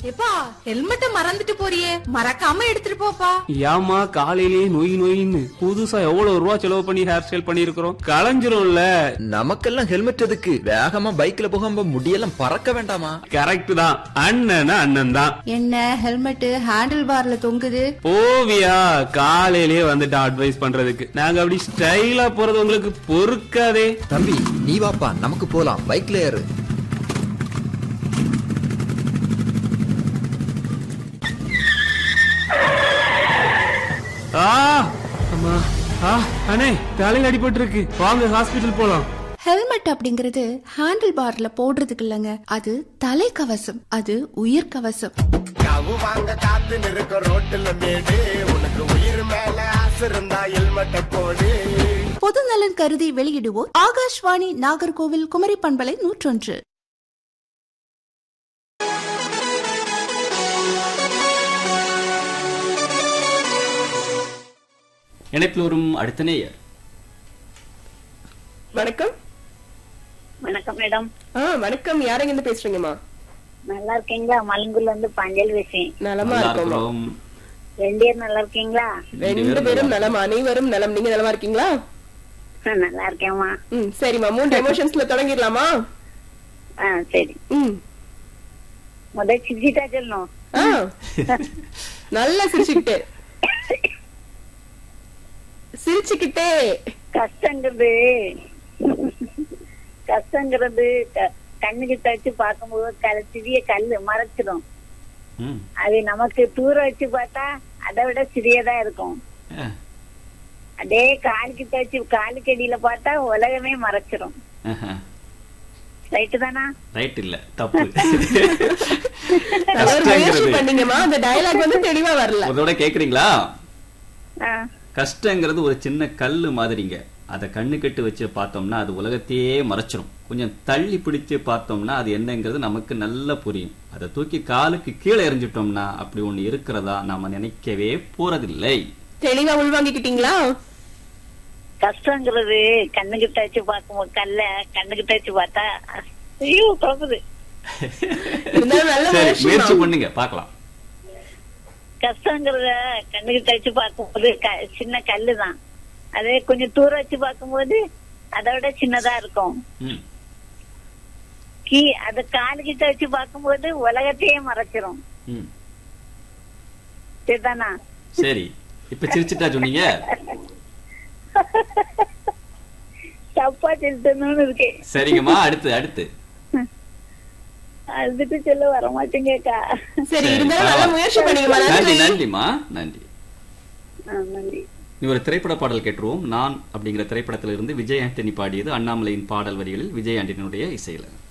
எப்பா ஹெல்மெட்ட மறந்துட்டு போறியே மறக்காம எடுத்துட்டு போப்பா ஏமா காலையிலேயே நொய் நொயின்னு புதுசா எவ்வளவு ரூபா செலவு பண்ணி ஹேர் ஸ்டைல் பண்ணிருக்கிறோம் களைஞ்சிரும்ல நமக்கெல்லாம் ஹெல்மெட் எதுக்கு வேகமா பைக்ல போகாம முடியெல்லாம் பறக்க வேண்டாமா கரெக்ட் தான் அண்ணன் அண்ணன் தான் என்ன ஹெல்மெட் ஹேண்டில் பார்ல தொங்குது ஓவியா காலையிலேயே வந்துட்டு அட்வைஸ் பண்றதுக்கு நாங்க அப்படி ஸ்டைலா போறது உங்களுக்கு பொறுக்காதே தம்பி நீ வாப்பா நமக்கு போலாம் பைக்ல ஏறு ஆ அம்மா ஆ அண்ணே தலையில அடிபட்டு இருக்கு வாங்க ஹாஸ்பிடல் போலாம் ஹெல்மெட் அப்படிங்கறது ஹேண்டில் பார்ல போடுறதுக்கு இல்லங்க அது தலைக்கவசம் அது உயிர் கவசம் கவு வாங்க காத்து நிற்க ரோட்டுல மேடு உனக்கு உயிர் மேல ஆசை இருந்தா ஹெல்மெட்ட போடு பொது நலன் கருதி வெளியிடுவோர் ஆகாஷ்வாணி நாகர்கோவில் குமரி பண்பலை நூற்றொன்று இணைப்பில் வரும் அடுத்த நேயர் வணக்கம் வணக்கம் மேடம் ஆ வணக்கம் யாரங்க இருந்து பேசுறீங்கம்மா நல்லா இருக்கீங்களா மலங்கூர்ல இருந்து பஞ்சல் பேசுறேன் நலமா நல்லா இருக்கோம்மா இருக்கிறோம் ரெண்டு பேரும் நல்லா இருக்கீங்களா ரெண்டு பேரும் நலம் அனைவரும் நலம் நீங்க நலமா இருக்கீங்களா நல்லா இருக்கேம்மா ம் சரிம்மா மூன்று எமோஷன்ஸ்ல தொடங்கிடலாமா ஆ சரி ம் முதல் சிரிச்சிட்டா சொல்லணும் ஆ நல்லா சிரிச்சுக்கிட்டு சிரிச்சுக்கிட்டே கஷ்டங்கிறது கஷ்டங்கிறது க- கண்ணுக்கு தச்சு பார்க்கும்போது கல் சிறிய கல்லு மறைச்சிடும் ம். அது நமக்கு தூரம் வச்சு பார்த்தா அதை விட சிறியதா இருக்கும் ஆ, அதே காலுக்கு தச்சு காலுக்கு அடியில பார்த்தா உலகமே மறைச்சிடும் ஆஹா. ரைட்டு தானா ரைட் இல்ல தப்பு நல்ல ஒரு முயற்சி கஷ்டங்கிறது பண்ணீங்கம்மா அந்த டயலாக் வந்து தெளிவா வரல அதோட கேக்குறீங்களா ஆ கஷ்டங்கிறது ஒரு சின்ன கல்லு மாதிரிங்க அதை கண்ணு கட்டு வச்சு பார்த்தோம்னா அது உலகத்தையே மறைச்சிரும் கொஞ்சம் தள்ளி பிடிச்சு பார்த்தோம்னா அது என்னங்கிறது நமக்கு நல்லா புரியும் அதை தூக்கி காலுக்கு கீழே எறிஞ்சிட்டோம்னா அப்படி ஒண்ணு இருக்கிறதா நாம நினைக்கவே போறதில்லை தெளிவா உள்வாங்கிக்கிட்டீங்களா கஷ்டங்கிறது கண்ணுக்கு தச்சு பார்க்கும் கல்ல கண்ணுக்கு தச்சு பார்த்தா ஐயோ குழம்புது இருந்தாலும் நல்ல சரி முயற்சி முயற்சி பண்ணுங்க பார்க்கலாம் கஷ்டங்கிறத கண்ணுக்கு தச்சு பார்க்கும்போது க- சின்ன கல்லு தான் அதே கொஞ்சம் தூரம் வச்சு பார்க்கும்போது அதை விட சின்னதா இருக்கும் ம். கீ அது காலுக்கிட்ட வச்சு பார்க்கும்போது உலகத்தையே மறைச்சிரும் ம். சரிதானா சரி இப்ப சிரிச்சுட்டா சொன்னீங்க தப்பா திருத்தணும்னு இருக்கேன் சரிங்கம்மா அடுத்து அடுத்து அதுக்கு சொல்ல வர மாட்டேங்கக்கா சரி இருந்தாலும் நல்ல முயற்சி பண்ணீங்கம்மா நன்றி நன்றி நன்றிம்மா நன்றி ஆ, நன்றி நீ ஒரு திரைப்பட பாடல் கேட்டுருவோம் நான் அப்படிங்கிற திரைப்படத்திலிருந்து விஜய் ஆண்டனி பாடியது அண்ணாமலையின் பாடல் வரிகளில் விஜய் ஆண்டனியுடைய இசையில